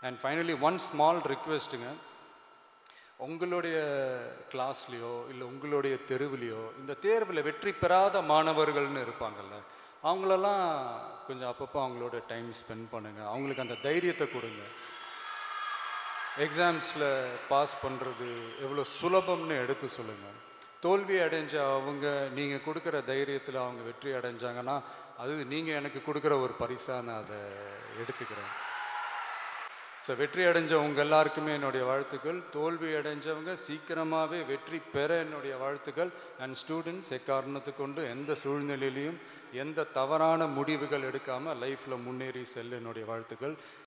and finally one small ரிக்வெஸ்ட்டுங்க உங்களுடைய கிளாஸ்லேயோ இல்லை உங்களுடைய தெருவுலையோ இந்த தேர்வில் வெற்றி பெறாத மாணவர்கள்னு இருப்பாங்கல்ல அவங்களெல்லாம் கொஞ்சம் அப்பப்போ அவங்களோட டைம் ஸ்பெண்ட் பண்ணுங்கள் அவங்களுக்கு அந்த தைரியத்தை கொடுங்க எக்ஸாம்ஸில் பாஸ் பண்ணுறது எவ்வளோ சுலபம்னு எடுத்து சொல்லுங்கள் தோல்வி அடைஞ்ச அவங்க நீங்கள் கொடுக்குற தைரியத்தில் அவங்க வெற்றி அடைஞ்சாங்கன்னா அது நீங்கள் எனக்கு கொடுக்குற ஒரு பரிசாக நான் அதை எடுத்துக்கிறேன் ஸோ வெற்றி அடைஞ்ச உங்க எல்லாருக்குமே என்னுடைய வாழ்த்துக்கள் தோல்வி அடைஞ்சவங்க சீக்கிரமாகவே வெற்றி பெற என்னுடைய வாழ்த்துக்கள் அண்ட் ஸ்டூடெண்ட்ஸ் எக்காரணத்து கொண்டு எந்த சூழ்நிலையிலையும் எந்த தவறான முடிவுகள் எடுக்காமல் லைஃப்பில் முன்னேறி செல்ல என்னுடைய வாழ்த்துக்கள்